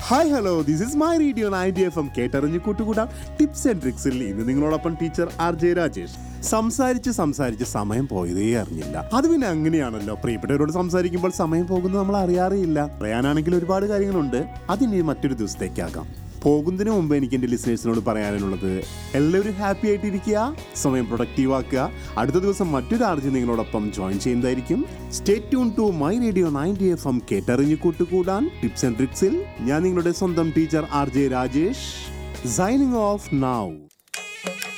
hi hello this is my radio ninety F M കേട്ടറിഞ്ഞ് കൂട്ടുകൂടാം tips and ട്രിക്സിൽ ഇന്ന് നിങ്ങളോടൊപ്പം ടീച്ചർ ആർ ജെ രാജേഷ് സംസാരിച്ച് സംസാരിച്ച് സമയം പോയതേ അറിഞ്ഞില്ല അത് പിന്നെ അങ്ങനെയാണല്ലോ പ്രിയപ്പെട്ടവരോട് സംസാരിക്കുമ്പോൾ സമയം പോകുന്നത് നമ്മൾ അറിയാറേയില്ല പറയാനാണെങ്കിൽ ഒരുപാട് കാര്യങ്ങളുണ്ട് അതിനി മറ്റൊരു ദിവസത്തേക്കാകാം പോകുന്നതിന് മുമ്പ് എനിക്ക് എൻ്റെ ലിസണേഴ്സിനോട് പറയാനുള്ളത് എല്ലാവരും ഹാപ്പി ആയിട്ടിരിക്കുക സമയം പ്രൊഡക്റ്റീവ് ആക്കുക അടുത്ത ദിവസം മറ്റൊരു ആർജി നിങ്ങളോടൊപ്പം ജോയിൻ ചെയ്യുന്നതായിരിക്കും stay tune to my radio ninety F M കേട്ടറിഞ്ഞ് കൂട്ടുകൂടാൻ ടിപ്സ് ആൻഡ് ട്രിക്സിൽ ഞാൻ നിങ്ങളുടെ സ്വന്തം teacher R J Rajesh signing off now